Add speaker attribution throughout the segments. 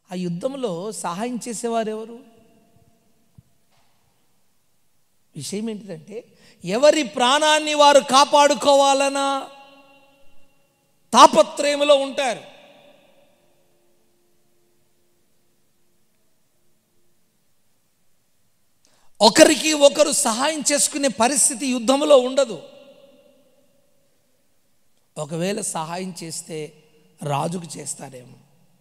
Speaker 1: ఆ యుద్ధంలో సహాయం చేసేవారు ఎవరు విషయం ఏంటిదంటే ఎవరి ప్రాణాన్ని వారు కాపాడుకోవాలన్నా తాపత్రయములో ఉంటారు ఒకరికి ఒకరు సహాయం చేసుకునే పరిస్థితి యుద్ధంలో ఉండదు ఒకవేళ సహాయం చేస్తే రాజుకు చేస్తారేమో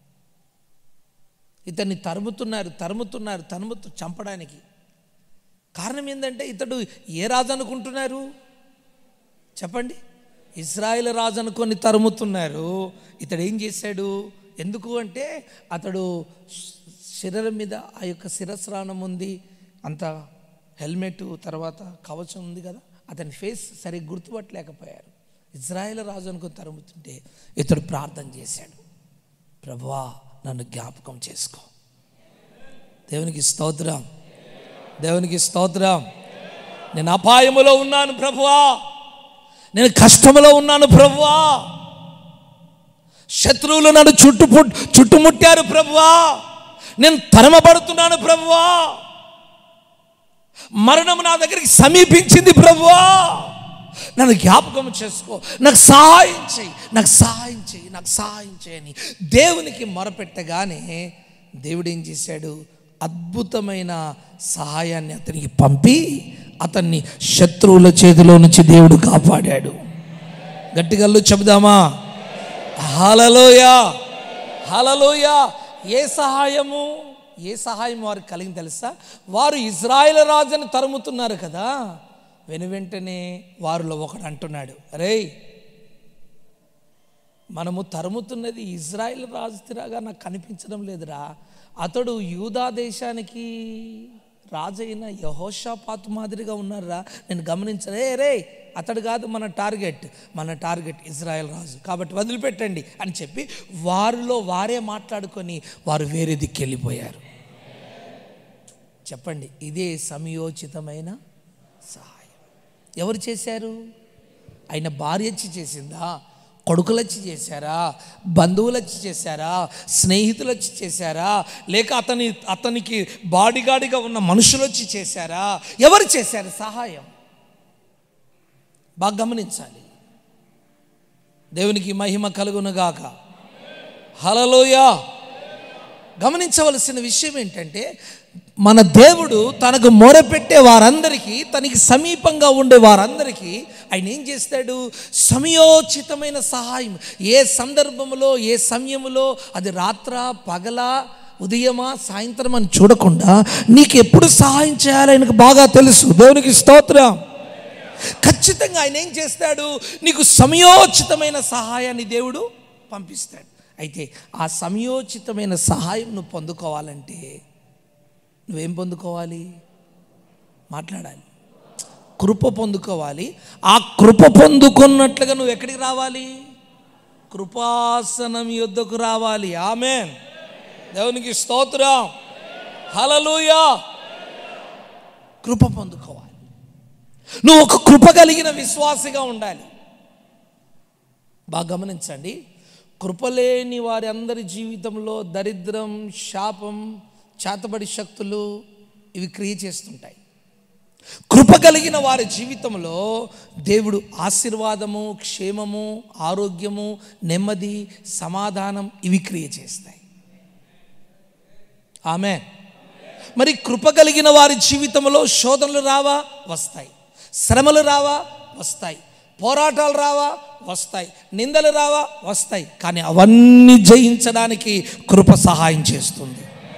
Speaker 1: ఇతన్ని తరుముతున్నారు తరుముతున్నారు తరుముతు చంపడానికి కారణం ఏంటంటే ఇతడు ఏ రాజు అనుకుంటున్నారు చెప్పండి ఇజ్రాయెల్ రాజు అనుకొని తరుముతున్నారు ఇతడు ఏం చేశాడు ఎందుకు అంటే అతడు శరీరం మీద ఆ యొక్క శిరస్రాణం ఉంది అంత హెల్మెట్ తర్వాత కవచం ఉంది కదా అతని ఫేస్ సరిగ్గా గుర్తుపట్టలేకపోయారు ఇజ్రాయెల్ రాజు అనుకుని తరుముతుంటే ఇతడు ప్రార్థన చేశాడు ప్రభువా నన్ను జ్ఞాపకం చేసుకో దేవునికి స్తోత్రం దేవునికి స్తోత్రం నేను అపాయములో ఉన్నాను ప్రభువా నేను కష్టములో ఉన్నాను ప్రభువా శత్రువులు నన్ను చుట్టుపు చుట్టుముట్టారు ప్రభువా నేను తరమబడుతున్నాను ప్రభువా మరణం నా దగ్గరికి సమీపించింది ప్రభువా నన్ను జ్ఞాపకం చేసుకో నాకు సహాయం చేయి నాకు సహాయం చేయి నాకు సహాయం చేయని దేవునికి మొరపెట్టగానే దేవుడు ఏం చేశాడు అద్భుతమైన సహాయాన్ని అతనికి పంపి అతన్ని శత్రువుల చేతిలో నుంచి దేవుడు కాపాడాడు గట్టిగల్లు చెబుదామా హలలోయ హలలోయ ఏ సహాయము ఏ సహాయం వారికి కలిగింది తెలుసా వారు ఇజ్రాయెల్ రాజుని తరుముతున్నారు కదా వెను వెంటనే వారిలో ఒకడు అంటున్నాడు అరే మనము తరుముతున్నది ఇజ్రాయెల్ రాజుతిరాగా నాకు కనిపించడం లేదురా అతడు యూదా దేశానికి రాజైన యహోషాపాతు మాదిరిగా ఉన్నారా నేను గమనించలే రే అతడు కాదు మన టార్గెట్ మన టార్గెట్ ఇజ్రాయెల్ రాజు కాబట్టి వదిలిపెట్టండి అని చెప్పి వారిలో వారే మాట్లాడుకొని వారు వేరే దిక్కు వెళ్ళిపోయారు చెప్పండి ఇదే సమయోచితమైన సహాయం ఎవరు చేశారు ఆయన భార్య వచ్చి చేసిందా కొడుకులచ్చి చేశారా బంధువులచ్చి చేశారా స్నేహితులచ్చి చేశారా లేక అతని అతనికి బాడిగాడిగా ఉన్న మనుషులు వచ్చి చేశారా ఎవరు చేశారు సహాయం బాగా గమనించాలి దేవునికి మహిమ కలుగునుగాక హలలోయ గమనించవలసిన విషయం ఏంటంటే మన దేవుడు తనకు మొరపెట్టే వారందరికీ తనకి సమీపంగా ఉండే వారందరికీ ఆయన ఏం చేస్తాడు సమయోచితమైన సహాయం ఏ సందర్భంలో ఏ సమయంలో అది రాత్ర పగల ఉదయమా సాయంత్రం అని చూడకుండా నీకు ఎప్పుడు సహాయం చేయాలో ఆయనకు బాగా తెలుసు దేవునికి స్తోత్రం ఖచ్చితంగా ఆయన ఏం చేస్తాడు నీకు సమయోచితమైన సహాయాన్ని దేవుడు పంపిస్తాడు అయితే ఆ సమయోచితమైన సహాయం నువ్వు పొందుకోవాలంటే నువ్వేం పొందుకోవాలి మాట్లాడాలి కృప పొందుకోవాలి ఆ కృప పొందుకున్నట్లుగా నువ్వు ఎక్కడికి రావాలి కృపాసనం యుద్ధకు రావాలి ఆమె దేవునికి స్తోత్రం హలలుయా కృప పొందుకోవాలి నువ్వు ఒక కృప కలిగిన విశ్వాసిగా ఉండాలి బాగా గమనించండి కృపలేని వారి అందరి జీవితంలో దరిద్రం శాపం చేతబడి శక్తులు ఇవి క్రియ చేస్తుంటాయి కృప కలిగిన వారి జీవితంలో దేవుడు ఆశీర్వాదము క్షేమము ఆరోగ్యము నెమ్మది సమాధానం ఇవి క్రియ చేస్తాయి ఆమె మరి కృప కలిగిన వారి జీవితంలో శోధనలు రావా వస్తాయి శ్రమలు రావా వస్తాయి పోరాటాలు రావా వస్తాయి నిందలు రావా వస్తాయి కానీ అవన్నీ జయించడానికి కృప సహాయం చేస్తుంది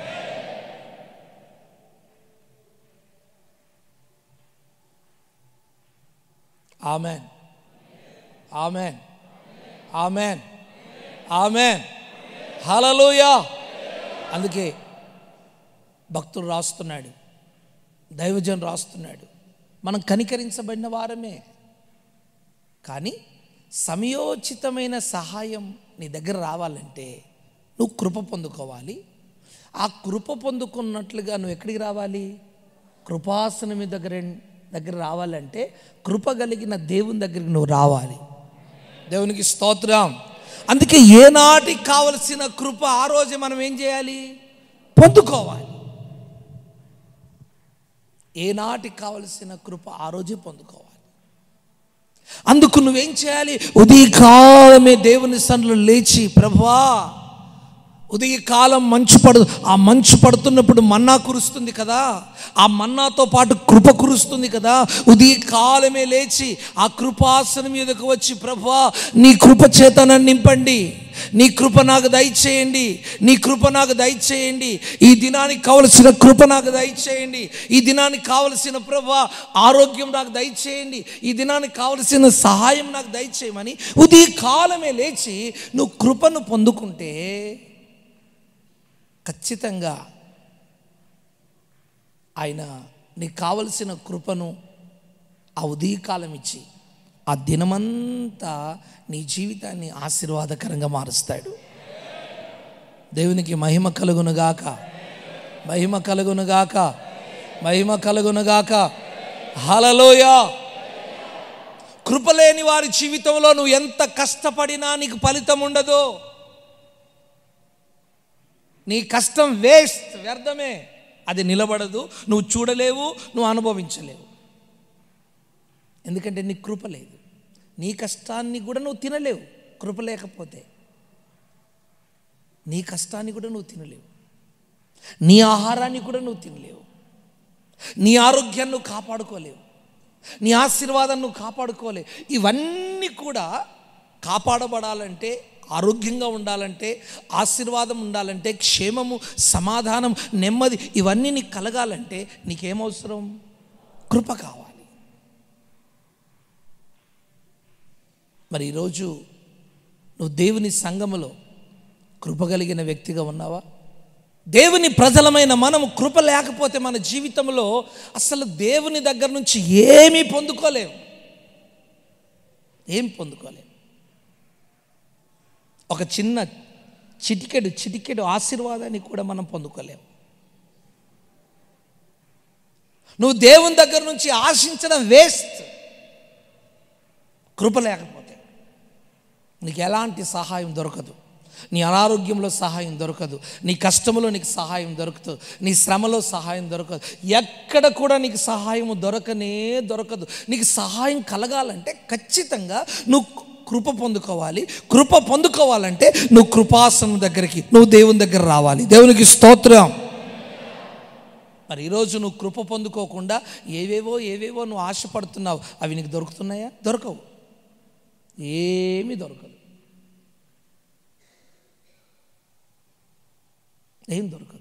Speaker 1: amen amen amen amen hallelujah అందుకే భక్తుడు రాస్తున్నాడు దైవజన్ రాస్తున్నాడు మనం కనికరించబడిన వారమే కానీ సమయోచితమైన సహాయం నీ దగ్గర రావాలంటే నువ్వు కృప పొందుకోవాలి ఆ కృప పొందుకున్నట్లుగా నువ్వు ఎక్కడికి రావాలి కృపాసనం దగ్గర దగ్గర రావాలంటే కృప కలిగిన దేవుని దగ్గరికి నువ్వు రావాలి దేవునికి స్తోత్రం అందుకే ఏనాటికి కావలసిన కృప ఆ రోజే మనం ఏం చేయాలి పొందుకోవాలి ఏనాటికి కావలసిన కృప ఆ రోజే పొందుకోవాలి అందుకు నువ్వేం చేయాలి ఉదయకాలమే దేవుని సన్నిలో లేచి ప్రభువా ఉదయకాలం మంచు పడు ఆ మంచు పడుతున్నప్పుడు మన్నా కురుస్తుంది కదా ఆ మన్నాతో పాటు కృప కురుస్తుంది కదా ఉదయకాలమే లేచి ఆ కృపాసనం మీదకు వచ్చి ప్రభువా నీ కృప చేత నన్ను నింపండి నీ కృప నాకు దయచేయండి నీ కృప నాకు దయచేయండి ఈ దినానికి కావలసిన కృప నాకు దయచేయండి ఈ దినానికి కావలసిన ప్రభా ఆరోగ్యం నాకు దయచేయండి ఈ దినానికి కావలసిన సహాయం నాకు దయచేయమని ఉదయకాలమే లేచి నువ్వు కృపను పొందుకుంటే ఖచ్చితంగా ఆయన నీకు కావలసిన కృపను ఆ ఉదయకాలం ఇచ్చి ఆ దినమంతా నీ జీవితాన్ని ఆశీర్వాదకరంగా మారుస్తాడు దేవునికి మహిమ కలుగునుగాక మహిమ కలుగునుగాక మహిమ కలుగునుగాక హలలోయ కృపలేని వారి జీవితంలో నువ్వు ఎంత కష్టపడినా నీకు ఫలితం ఉండదు నీ కష్టం వేస్ట్ వ్యర్థమే అది నిలబడదు నువ్వు చూడలేవు నువ్వు అనుభవించలేవు ఎందుకంటే నీకు కృప లేదు నీ కష్టాన్ని కూడా నువ్వు తినలేవు కృప లేకపోతే నీ కష్టాన్ని కూడా నువ్వు తినలేవు నీ ఆహారాన్ని కూడా నువ్వు తినలేవు నీ ఆరోగ్యాన్ని నువ్వు కాపాడుకోలేవు నీ ఆశీర్వాదాన్ని నువ్వు కాపాడుకోలేవు ఇవన్నీ కూడా కాపాడబడాలంటే ఆరోగ్యంగా ఉండాలంటే ఆశీర్వాదం ఉండాలంటే క్షేమము సమాధానం నెమ్మది ఇవన్నీ నీకు కలగాలంటే నీకేమవసరం కృప కావాలి మరి ఈరోజు నువ్వు దేవుని సంఘములో కృప కలిగిన వ్యక్తిగా ఉన్నావా దేవుని ప్రజలమైన మనము కృప లేకపోతే మన జీవితంలో అసలు దేవుని దగ్గర నుంచి ఏమీ పొందుకోలేము ఏం పొందుకోలేము ఒక చిన్న చిటికెడు చిటికెడు ఆశీర్వాదాన్ని కూడా మనం పొందుకోలేము నువ్వు దేవుని దగ్గర నుంచి ఆశించడం వేస్ట్ కృప లేకపోతే నీకు ఎలాంటి సహాయం దొరకదు నీ అనారోగ్యంలో సహాయం దొరకదు నీ కష్టంలో నీకు సహాయం దొరకదు నీ శ్రమలో సహాయం దొరకదు ఎక్కడ కూడా నీకు సహాయం దొరకనే దొరకదు నీకు సహాయం కలగాలంటే ఖచ్చితంగా నువ్వు కృప పొందుకోవాలి కృప పొందుకోవాలంటే నువ్వు కృపాసనం దగ్గరికి నువ్వు దేవుని దగ్గర రావాలి దేవునికి స్తోత్రం మరి ఈరోజు నువ్వు కృప పొందుకోకుండా ఏవేవో ఏవేవో నువ్వు ఆశపడుతున్నావు అవి నీకు దొరుకుతున్నాయా దొరకవు ఏమీ దొరకదు ఏం దొరకదు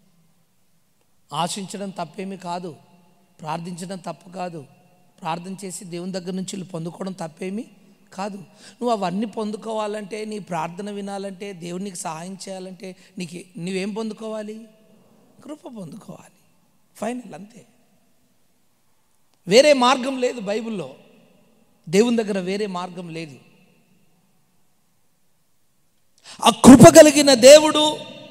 Speaker 1: ఆశించడం తప్పేమీ కాదు ప్రార్థించడం తప్పు కాదు ప్రార్థన చేసి దేవుని దగ్గర నుంచి వీళ్ళు పొందుకోవడం తప్పేమీ కాదు నువ్వు అవన్నీ పొందుకోవాలంటే నీ ప్రార్థన వినాలంటే దేవునికి సహాయం చేయాలంటే నీకు నువ్వేం పొందుకోవాలి కృప పొందుకోవాలి ఫైనల్ అంతే వేరే మార్గం లేదు బైబిల్లో దేవుని దగ్గర వేరే మార్గం లేదు ఆ కృప కలిగిన దేవుడు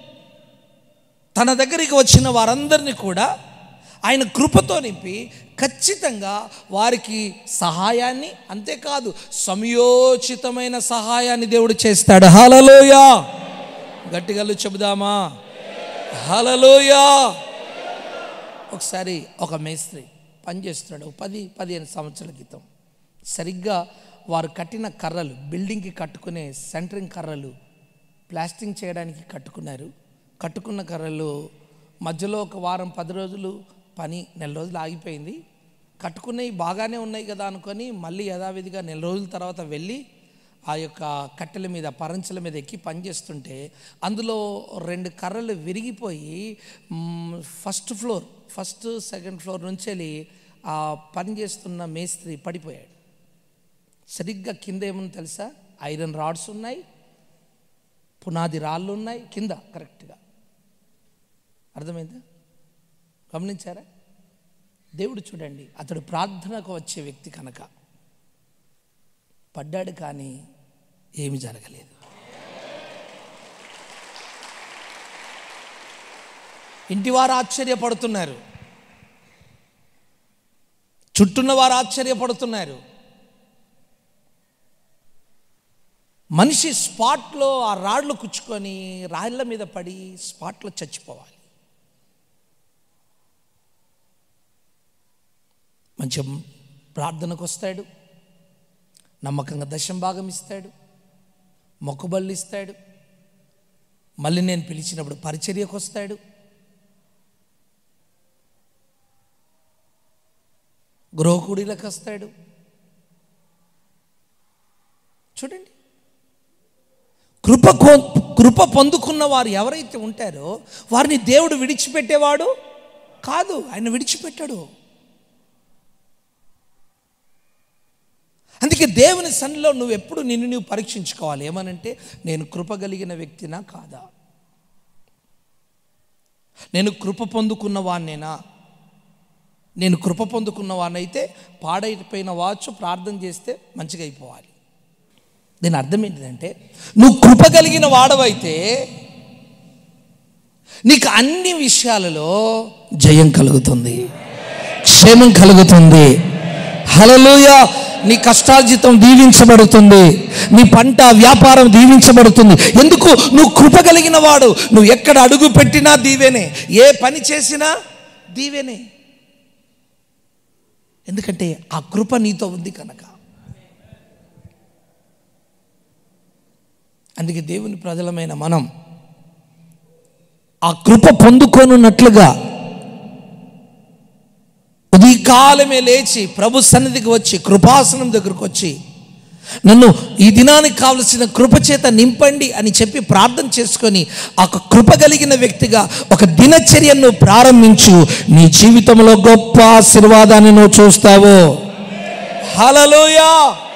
Speaker 1: తన దగ్గరికి వచ్చిన వారందరినీ కూడా ఆయన కృపతో నింపి ఖచ్చితంగా వారికి సహాయాన్ని అంతేకాదు సమయోచితమైన సహాయాన్ని దేవుడు చేస్తాడు హలలోయ గట్టిగల్లు చెబుదామా హలలోయ ఒకసారి ఒక మేస్త్రి పనిచేస్తున్నాడు ఒక పది పదిహేను సంవత్సరాల క్రితం సరిగ్గా వారు కట్టిన కర్రలు బిల్డింగ్కి కట్టుకునే సెంటరింగ్ కర్రలు ప్లాస్టింగ్ చేయడానికి కట్టుకున్నారు కట్టుకున్న కర్రలు మధ్యలో ఒక వారం పది రోజులు పని నెల రోజులు ఆగిపోయింది కట్టుకున్నవి బాగానే ఉన్నాయి కదా అనుకొని మళ్ళీ యథావిధిగా నెల రోజుల తర్వాత వెళ్ళి ఆ యొక్క కట్టెల మీద పరంచుల మీద ఎక్కి పనిచేస్తుంటే అందులో రెండు కర్రలు విరిగిపోయి మ్, first floor first second floor నుంచి వెళ్ళి ఆ పని చేస్తున్న మేస్త్రి పడిపోయాడు సరిగ్గా కింద ఏముంది తెలుసా ఐరన్ రాడ్స్ ఉన్నాయి పునాది రాళ్ళు ఉన్నాయి కింద కరెక్ట్గా అర్థమైందా గమనించారా దేవుడు చూడండి అతడు ప్రార్థనకు వచ్చే వ్యక్తి కనుక పడ్డాడు కానీ ఏమి జరగలేదు ఇంటివారు ఆశ్చర్యపడుతున్నారు చుట్టూన్న వారు ఆశ్చర్యపడుతున్నారు మనిషి స్పాట్లో ఆ రాళ్ళు కుచ్చుకొని రాళ్ళ మీద పడి స్పాట్లో చచ్చిపోవాలి మంచి ప్రార్థనకు వస్తాడు నమ్మకంగా దశం భాగం ఇస్తాడు మొక్కుబళ్ళు ఇస్తాడు మళ్ళీ నేను పిలిచినప్పుడు పరిచర్యకు వస్తాడు గృహకుడిలకు వస్తాడు చూడండి కృప కో- కృప పొందుకున్న వారు ఎవరైతే ఉంటారో వారిని దేవుడు విడిచిపెట్టేవాడు కాదు ఆయన విడిచిపెట్టాడు అందుకే దేవుని సన్నిలో నువ్వు ఎప్పుడు నిన్ను నువ్వు పరీక్షించుకోవాలి ఏమనంటే నేను కృప కలిగిన వ్యక్తినా కాదా నేను కృప పొందుకున్న వాడినేనా నేను కృప పొందుకున్న వాడినైతే పాడైపోయిన వాచ్ ప్రార్థన చేస్తే మంచిగా అయిపోవాలి దీని అర్థం ఏంటిదంటే నువ్వు కృప కలిగిన వాడవైతే నీకు అన్ని విషయాలలో జయం కలుగుతుంది క్షేమం కలుగుతుంది హలలోయ నీ కష్టార్జితం దీవించబడుతుంది నీ పంట వ్యాపారం దీవించబడుతుంది ఎందుకు నువ్వు కృప కలిగిన వాడు నువ్వు ఎక్కడ అడుగు పెట్టినా దీవెనే ఏ పని చేసినా దీవెనే ఎందుకంటే ఆ కృప నీతో ఉంది కనుక అందుకే దేవుని ప్రజలమైన మనం ఆ కృప పొందుకోనున్నట్లుగా ఉదయకాలమే లేచి ప్రభు సన్నిధికి వచ్చి కృపాసనం దగ్గరకు వచ్చి నన్ను ఈ దినానికి కావలసిన కృప చేత నింపండి అని చెప్పి ప్రార్థన చేసుకొని ఆ ఒక కృప కలిగిన వ్యక్తిగా ఒక దినచర్యను ప్రారంభించు నీ జీవితంలో గొప్ప ఆశీర్వాదాన్ని నువ్వు చూస్తావు హలలోయా